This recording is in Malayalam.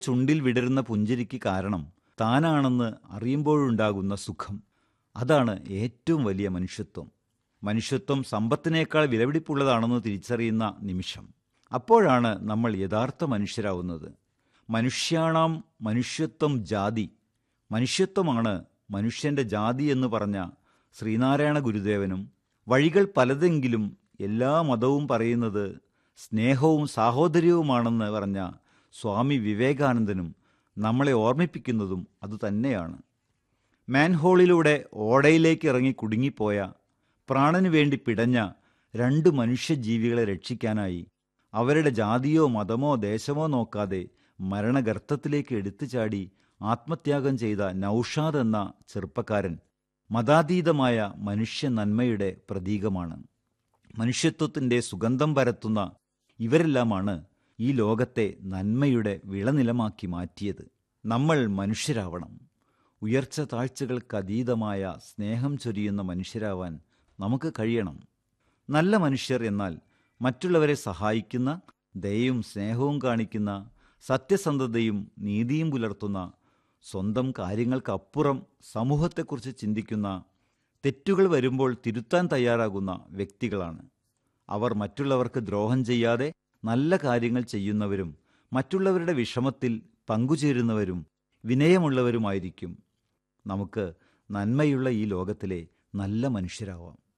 ചുണ്ടിൽ വിടരുന്ന പുഞ്ചിരിക്ക് കാരണം താനാണെന്ന് അറിയുമ്പോഴുണ്ടാകുന്ന സുഖം അതാണ് ഏറ്റവും വലിയ മനുഷ്യത്വം മനുഷ്യത്വം സമ്പത്തിനേക്കാൾ വിലപിടിപ്പുള്ളതാണെന്ന് തിരിച്ചറിയുന്ന നിമിഷം അപ്പോഴാണ് നമ്മൾ യഥാർത്ഥ മനുഷ്യരാവുന്നത് മനുഷ്യാണാം മനുഷ്യത്വം ജാതി മനുഷ്യത്വമാണ് മനുഷ്യന്റെ ജാതി എന്ന് പറഞ്ഞ ശ്രീനാരായണ ഗുരുദേവനും വഴികൾ പലതെങ്കിലും എല്ലാ മതവും പറയുന്നത് സ്നേഹവും സാഹോദര്യവുമാണെന്ന് പറഞ്ഞ സ്വാമി വിവേകാനന്ദനും നമ്മളെ ഓർമ്മിപ്പിക്കുന്നതും അതുതന്നെയാണ് മാൻഹോളിലൂടെ ഓടയിലേക്ക് ഇറങ്ങി കുടുങ്ങിപ്പോയ പ്രാണനു വേണ്ടി പിടഞ്ഞ രണ്ട് മനുഷ്യജീവികളെ രക്ഷിക്കാനായി അവരുടെ ജാതിയോ മതമോ ദേശമോ നോക്കാതെ മരണഗർത്തത്തിലേക്ക് എടുത്തു ചാടി ആത്മത്യാഗം ചെയ്ത നൌഷാദ് എന്ന ചെറുപ്പക്കാരൻ മതാതീതമായ മനുഷ്യ നന്മയുടെ പ്രതീകമാണ് മനുഷ്യത്വത്തിൻ്റെ സുഗന്ധം പരത്തുന്ന ഇവരെല്ലാമാണ് ഈ ലോകത്തെ നന്മയുടെ വിളനിലമാക്കി മാറ്റിയത് നമ്മൾ മനുഷ്യരാവണം ഉയർച്ച താഴ്ചകൾക്കതീതമായ സ്നേഹം ചൊരിയുന്ന മനുഷ്യരാവാൻ നമുക്ക് കഴിയണം നല്ല മനുഷ്യർ എന്നാൽ മറ്റുള്ളവരെ സഹായിക്കുന്ന ദയയും സ്നേഹവും കാണിക്കുന്ന സത്യസന്ധതയും നീതിയും പുലർത്തുന്ന സ്വന്തം കാര്യങ്ങൾക്കപ്പുറം സമൂഹത്തെക്കുറിച്ച് ചിന്തിക്കുന്ന തെറ്റുകൾ വരുമ്പോൾ തിരുത്താൻ തയ്യാറാകുന്ന വ്യക്തികളാണ് അവർ മറ്റുള്ളവർക്ക് ദ്രോഹം ചെയ്യാതെ നല്ല കാര്യങ്ങൾ ചെയ്യുന്നവരും മറ്റുള്ളവരുടെ വിഷമത്തിൽ പങ്കുചേരുന്നവരും വിനയമുള്ളവരുമായിരിക്കും നമുക്ക് നന്മയുള്ള ഈ ലോകത്തിലെ നല്ല മനുഷ്യരാവാം